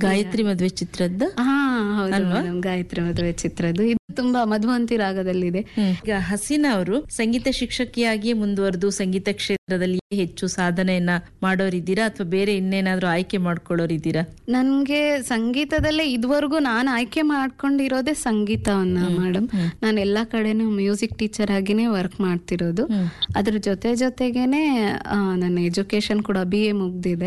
ಗಾಯತ್ರಿ ಮದ್ವೆ ಚಿತ್ರದ್ದು ಹಾ ಹೌದು ಮೇಡಮ್ ಗಾಯತ್ರಿ ಮದುವೆ ಚಿತ್ರದ್ದು ಇದು ತುಂಬಾ ಮಧುವಂತಿ ರಾಗದಲ್ಲಿದೆ ಈಗ ಹಸೀನಾ ಅವರು ಸಂಗೀತ ಶಿಕ್ಷಕಿಯಾಗಿ ಮುಂದುವರೆದು ಸಂಗೀತ ಕ್ಷೇತ್ರದಲ್ಲಿ ಹೆಚ್ಚು ಸಾಧನೆಯನ್ನ ಮಾಡೋರಿದ್ದೀರಾ ಅಥವಾ ಬೇರೆ ಇನ್ನೇನಾದ್ರೂ ಆಯ್ಕೆ ಮಾಡ್ಕೊಳ್ಳೋರಿದ್ದೀರಾ ನನ್ಗೆ ಸಂಗೀತದಲ್ಲೇ ಇದುವರೆಗೂ ನಾನು ಆಯ್ಕೆ ಮಾಡ್ಕೊಂಡಿರೋದೇ ಸಂಗೀತವನ್ನ ಮೇಡಮ್ ನಾನು ಎಲ್ಲಾ ಕಡೆನೂ ಮ್ಯೂಸಿಕ್ ಟೀಚರ್ ಆಗಿನೇ ವರ್ಕ್ ಮಾಡ್ತಿರೋದು ಅದ್ರ ಜೊತೆ ಜೊತೆಗೇನೆ ಆ, ನನ್ನ ಎಜುಕೇಶನ್ ಕೂಡ ಬಿ ಎ ಮುಗ್ದಿದೆ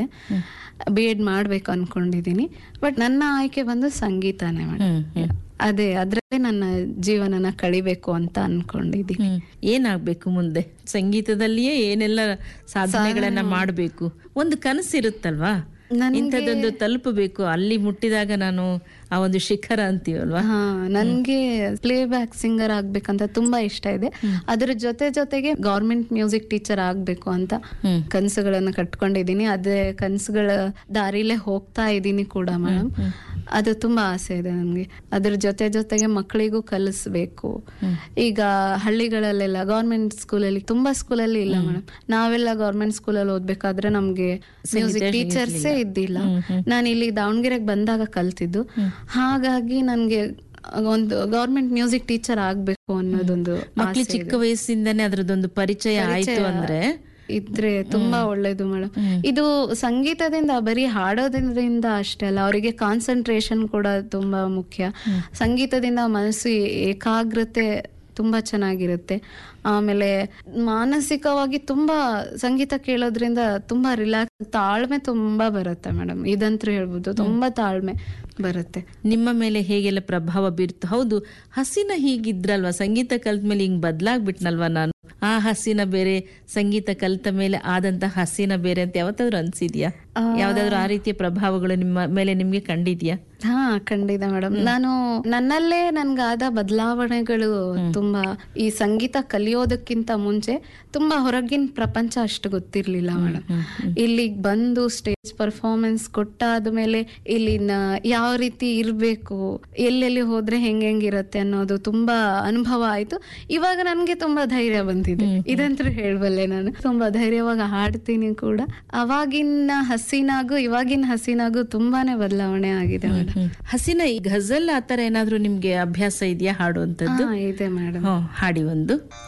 ಬಿ ಎಡ್ ಮಾಡ್ಬೇಕು ಅನ್ಕೊಂಡಿದೀನಿ ಬಟ್ ನನ್ನ ಆಯ್ಕೆ ಬಂದು ಸಂಗೀತನೇ ಮೇಡಮ್ ಅದೇ ಅದ್ರಲ್ಲೇ ನನ್ನ ಜೀವನನ ಕಳಿಬೇಕು ಅಂತ ಅನ್ಕೊಂಡಿದ್ದೀನಿ ಹ್ಮ್. ಏನಾಗ್ಬೇಕು ಮುಂದೆ ಸಂಗೀತದಲ್ಲಿಯೇ ಏನೆಲ್ಲ ಸಾಧನೆಗಳನ್ನ ಮಾಡಬೇಕು ಒಂದು ಕನಸಿರುತ್ತಲ್ವಾ ನನ್ಗೆ- ಇಂಥದ್ದೊಂದು ತಲುಪಬೇಕು ಅಲ್ಲಿ ಮುಟ್ಟಿದಾಗ ನಾನು ಆ ಒಂದು ಶಿಖರ ಅಂತೀವಲ್ವಾ ಹಾ ನನ್ಗೆ ಪ್ಲೇ ಬ್ಯಾಕ್ ಸಿಂಗರ್ ಆಗ್ಬೇಕಂತ ತುಂಬಾ ಇಷ್ಟ ಇದೆ ಅದ್ರ ಜೊತೆ ಜೊತೆಗೆ ಗೌರ್ಮೆಂಟ್ ಮ್ಯೂಸಿಕ್ ಟೀಚರ್ ಆಗ್ಬೇಕು ಅಂತ ಹ್ಮ್. ಕನಸುಗಳನ್ನ ಕಟ್ಕೊಂಡಿದೀನಿ ಅದೇ ಕನಸುಗಳ ದಾರಿಲೇ ಹೋಗ್ತಾ ಇದ್ದೀನಿ ಕೂಡ ಮೇಡಮ್ ಅದು ತುಂಬಾ ಆಸೆ ಇದೆ ನನ್ಗೆ ಅದ್ರ ಜೊತೆ ಜೊತೆಗೆ ಮಕ್ಕಳಿಗೂ ಕಲಿಸ್ಬೇಕು ಈಗ ಹಳ್ಳಿಗಳಲ್ಲೆಲ್ಲ ಗೌರ್ಮೆಂಟ್ ಸ್ಕೂಲಲ್ಲಿ ತುಂಬಾ ಸ್ಕೂಲಲ್ಲಿ ಇಲ್ಲ ಮೇಡಮ್ ನಾವೆಲ್ಲ ಗೌರ್ಮೆಂಟ್ ಸ್ಕೂಲಲ್ಲಿ ಓದ್ಬೇಕಾದ್ರೆ ನಮ್ಗೆ ಮ್ಯೂಸಿಕ್ ಟೀಚರ್ಸೇ ಇದ್ದಿಲ್ಲ ನಾನು ಇಲ್ಲಿ ದಾವಣಗೆರೆಗೆ ಬಂದಾಗ ಕಲ್ತಿದ್ದು ಹಾಗಾಗಿ ನನ್ಗೆ ಒಂದು ಗೌರ್ಮೆಂಟ್ ಮ್ಯೂಸಿಕ್ ಟೀಚರ್ ಆಗ್ಬೇಕು ಅನ್ನೋದೊಂದು ಮಕ್ಳು ಚಿಕ್ಕ ವಯಸ್ಸಿಂದನೇ ಅದ್ರದ್ದೊಂದು ಪರಿಚಯ ಆಯ್ತು ಅಂದ್ರೆ ಇದ್ರೆ ತುಂಬಾ ಒಳ್ಳೇದು ಮೇಡಮ್ ಇದು ಸಂಗೀತದಿಂದ ಬರೀ ಹಾಡೋದ್ರಿಂದ ಅಷ್ಟೇ ಅಲ್ಲ ಅವರಿಗೆ ಕಾನ್ಸಂಟ್ರೇಷನ್ ಕೂಡ ತುಂಬಾ ಮುಖ್ಯ ಸಂಗೀತದಿಂದ ಮನಸ್ಸು ಏಕಾಗ್ರತೆ ತುಂಬಾ ಚೆನ್ನಾಗಿರುತ್ತೆ ಆಮೇಲೆ ಮಾನಸಿಕವಾಗಿ ತುಂಬಾ ಸಂಗೀತ ಕೇಳೋದ್ರಿಂದ ತುಂಬಾ ರಿಲ್ಯಾಕ್ಸ್ ತಾಳ್ಮೆ ತುಂಬಾ ಬರುತ್ತೆ ಮೇಡಮ್ ಇದಂತೂ ಹೇಳ್ಬೋದು ತುಂಬಾ ತಾಳ್ಮೆ ಬರುತ್ತೆ ನಿಮ್ಮ ಮೇಲೆ ಹೇಗೆಲ್ಲ ಪ್ರಭಾವ ಬೀರ್ತು ಹೌದು ಹಸಿನ ಹೀಗಿದ್ರಲ್ವಾ ಸಂಗೀತ ಕಲ್ತ ಮೇಲೆ ಹಿಂಗ್ ಬದ್ಲಾಗ್ಬಿಟ್ನಲ್ವಾ ನಾನು ಆ ಹಸಿನ ಬೇರೆ ಸಂಗೀತ ಕಲ್ತ ಮೇಲೆ ಆದಂತ ಹಸಿನ ಬೇರೆ ಅಂತ ಯಾವತ್ತಾದ್ರೂ ಅನ್ಸಿದ್ಯಾ ಯಾವ್ದಾದ್ರು ಆ ರೀತಿಯ ಪ್ರಭಾವಗಳು ನಿಮ್ಮ ಮೇಲೆ ನಿಮ್ಗೆ ಕಂಡಿದ್ಯಾ ಹಾ ಖಂಡಿತ ಮೇಡಮ್ ನಾನು ನನ್ನಲ್ಲೇ ನನ್ಗಾದ ಬದಲಾವಣೆಗಳು ತುಂಬಾ ಈ ಸಂಗೀತ ಕಲಿಯೋದಕ್ಕಿಂತ ಮುಂಚೆ ತುಂಬಾ ಹೊರಗಿನ ಪ್ರಪಂಚ ಅಷ್ಟು ಗೊತ್ತಿರ್ಲಿಲ್ಲ ಮೇಡಮ್ ಇಲ್ಲಿಗ್ ಬಂದು ಸ್ಟೇಜ್ ಪರ್ಫಾರ್ಮೆನ್ಸ್ ಕೊಟ್ಟಾದ ಮೇಲೆ ಇಲ್ಲಿನ ಯಾವ ರೀತಿ ಇರ್ಬೇಕು ಎಲ್ಲೆಲ್ಲಿ ಹೋದ್ರೆ ಹೆಂಗ್ ಹೆಂಗಿರತ್ತೆ ಅನ್ನೋದು ತುಂಬಾ ಅನುಭವ ಆಯ್ತು ಇವಾಗ ನನ್ಗೆ ತುಂಬಾ ಧೈರ್ಯ ಬಂದಿದೆ ಇದಂತೂ ಹೇಳ್ಬಲ್ಲೆ ನಾನು ತುಂಬಾ ಧೈರ್ಯವಾಗಿ ಹಾಡ್ತೀನಿ ಕೂಡ ಅವಾಗಿನ ಹಸಿನಾಗೂ ಇವಾಗಿನ ಹಸಿನಾಗೂ ತುಂಬಾನೇ ಬದಲಾವಣೆ ಆಗಿದೆ ಮೇಡಮ್ ಹಸಿನ ಈ ಘಜಲ್ ಆತರ ಏನಾದ್ರೂ ನಿಮ್ಗೆ ಅಭ್ಯಾಸ ಇದೆಯಾ ಹಾಡುವಂತದ್ದು ಹಾ ಇದೆ ಮೇಡಮ್ ಹ್ಮ್ ಹಾಡಿ ಒಂದು